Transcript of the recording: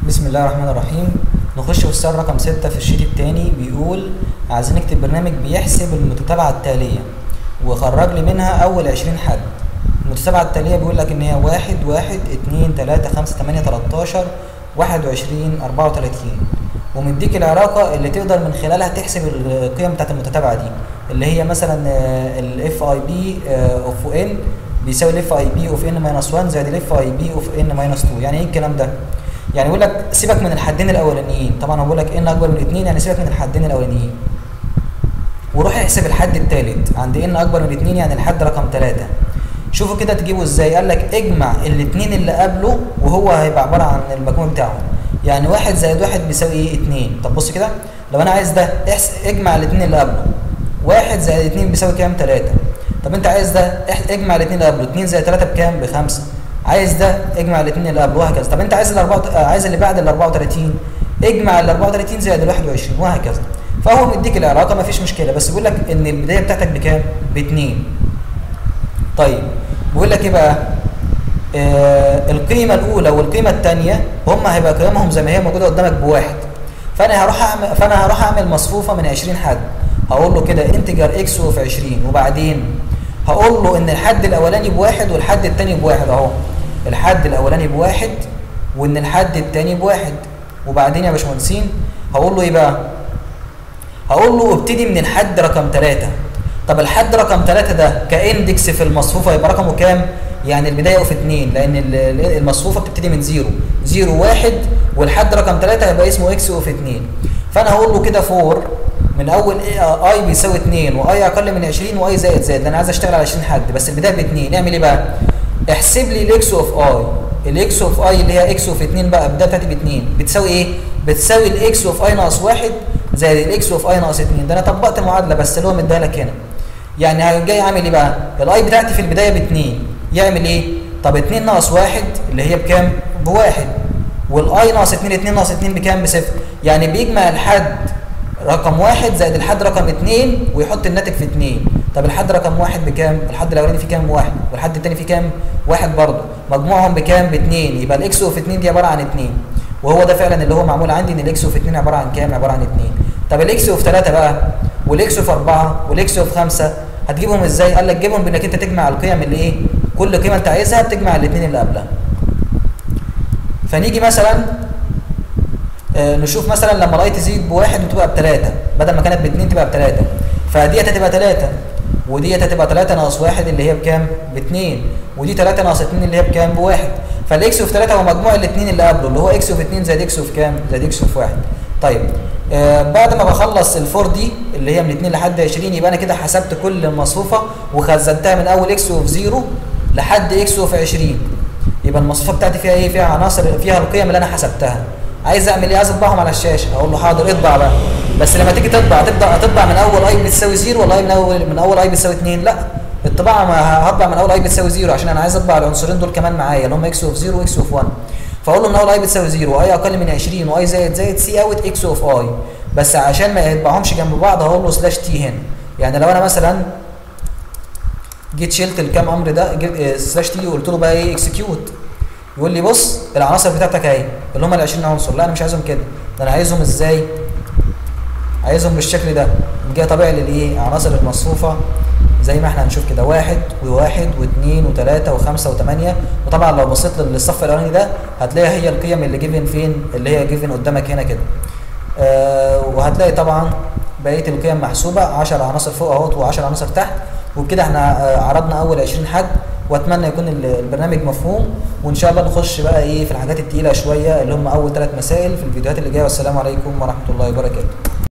بسم الله الرحمن الرحيم نخش في السؤال رقم ستة في الشيت التاني بيقول عايزين نكتب برنامج بيحسب المتتابعة التالية وخرج لي منها أول عشرين حد المتتابعة التالية بيقول لك إن هي واحد واحد اتنين تلاتة خمسة تمانية تلاتاشر واحد وعشرين أربعة وتلاتين ومديك العلاقة اللي تقدر من خلالها تحسب القيم بتاعت المتتابعة دي اللي هي مثلا الاف اي بي اوف ان بيساوي الاف اي بي اوف ان ماينس 1 زائد الاف اي بي اوف ان ماينس 2 يعني ايه الكلام ده؟ يعني بيقول لك سيبك من الحدين الاولانيين طبعا هو بيقول لك ان اكبر من 2 يعني سيبك من الحدين الاولانيين وروح احسب الحد الثالث عند ان اكبر من 2 يعني الحد رقم 3 شوفوا كده تجيبه ازاي قال لك اجمع الاثنين اللي قبله وهو هيبقى عباره عن المجموع بتاعهم يعني واحد زائد واحد بيساوي ايه 2 طب بص كده لو انا عايز ده احس اجمع الاثنين اللي قبله واحد زائد 2 بيساوي كام 3 طب انت عايز ده اجمع الاثنين اللي قبله 2 زائد 3 بكام بخمسة عايز ده اجمع الاثنين اللي قبله وهكذا طب انت عايز الاربعه عايز اللي بعد ال 34 اجمع ال 34 زائد ال 21 وهكذا فهو مديك العلاقه مفيش مشكله بس بيقول لك ان البدايه بتاعتك بكام؟ ب 2 طيب بيقول لك ايه بقى؟ آه القيمه الاولى والقيمه الثانيه هم هيبقى قيمهم زي ما هي موجوده قدامك بواحد فانا هروح اعمل فانا هروح اعمل مصفوفه من 20 حد هقول له كده انتجر اكس اوف 20 وبعدين هقول له ان الحد الاولاني بواحد والحد الثاني بواحد اهو الحد الاولاني بواحد وان الحد الثاني بواحد وبعدين يا باشمهندسين هقول له ايه بقى هقول له ابتدي من الحد رقم 3 طب الحد رقم 3 ده كاندكس في المصفوفه يبقى رقمه كام يعني البدايه اوف 2 لان المصفوفه بتبتدي من 0 0 1 والحد رقم 3 هيبقى اسمه اكس اوف 2 فانا هقول له كده فور من اول اي بيساوي 2 واي اقل من 20 واي زائد زائد انا عايز اشتغل على 20 حد بس البدايه ب 2 نعمل ايه بقى احسب لي الاكس اوف اي الاكس اوف اي اللي هي اكس اوف 2 بقى البدايه بتاعتي ب 2 بتساوي ايه بتساوي الاكس اوف اي ناقص 1 زائد الاكس اوف اي ناقص 2 ده انا طبقت المعادله بس اللي هو مديها لك هنا يعني جاي عامل ايه بقى الاي بتاعتي في البدايه ب 2 يعمل ايه طب 2 ناقص 1 اللي هي بكام بواحد والاي ناقص 2 2 ناقص 2 بكام بصفر يعني بيجمع الحد رقم واحد زائد الحد رقم اتنين ويحط الناتج في اتنين طب الحد رقم واحد بكام؟ الحد الاولاني فيه كام؟ واحد والحد التاني فيه كام؟ واحد برضه مجموعهم بكام؟ باتنين يبقى الاكس اوف اتنين دي عباره عن اتنين وهو ده فعلا اللي هو معمول عندي ان الاكس اوف اتنين عباره عن كام؟ عباره عن اتنين طب الاكس اوف تلاته بقى والاكس اوف اربعه والاكس اوف خمسه هتجيبهم ازاي؟ قال لك جيبهم بانك انت تجمع القيم اللي ايه؟ كل قيمه انت عايزها بتجمع الاثنين اللي قبلها. فنيجي مثلا آه نشوف مثلا لما الاي تزيد بواحد وتبقى بثلاثه بدل ما كانت باثنين تبقى بثلاثه فديت هتبقى ثلاثه وديت هتبقى 3 ناقص 1 اللي هي بكام؟ ب 2 ودي 3 ناقص 2 اللي هي بكام؟ بواحد فالاكس اوف 3 هو مجموع الاثنين اللي قبله اللي هو اكس اوف 2 زائد اكس اوف كام؟ زائد اكس اوف 1 طيب آه بعد ما بخلص الفور دي اللي هي من 2 لحد 20 يبقى انا كده حسبت كل المصفوفه وخزنتها من اول اكس اوف 0 لحد اكس اوف 20 يبقى المصفوفه بتاعتي فيها ايه؟ فيها عناصر فيها القيم اللي انا حسبتها عايز اعمل ايه عايز اطبعهم على الشاشه اقول له حاضر اطبع بقى بس لما تيجي تطبع تبدا تطبع من اول اي بتساوي 0 ولا من اول من اول اي بتساوي 2 لا الطباعه ما هطبع من اول اي بتساوي 0 عشان انا عايز اطبع العنصرين دول كمان معايا اللي هم اكس اوف 0 واكس اوف 1 فاقول له من اول اي بتساوي 0 واي اقل من 20 واي زائد زائد سي اوت اكس اوف اي بس عشان ما يطبعهمش جنب بعض هقول له سلاش تي هنا يعني لو انا مثلا جيت شلت الكام امر ده سلاش تي وقلت له بقى ايه اكسكيوت يقول لي بص العناصر بتاعتك اهي اللي هم ال 20 عنصر لا انا مش عايزهم كده ده انا عايزهم ازاي عايزهم بالشكل ده جاي طبيعي للايه عناصر المصفوفه زي ما احنا هنشوف كده واحد وواحد واثنين وثلاثة وخمسة وثمانية وطبعا لو بصيت للصف الاولاني ده هتلاقي هي القيم اللي جيفن فين اللي هي جيفن قدامك هنا كده آه وهتلاقي طبعا بقيه القيم محسوبه 10 عناصر فوق اهوت و10 عناصر تحت وبكده احنا آه عرضنا اول 20 حد واتمنى يكون البرنامج مفهوم وان شاء الله نخش بقى ايه في الحاجات التقيله شويه اللي هم اول ثلاث مسائل في الفيديوهات اللي جايه والسلام عليكم ورحمه الله وبركاته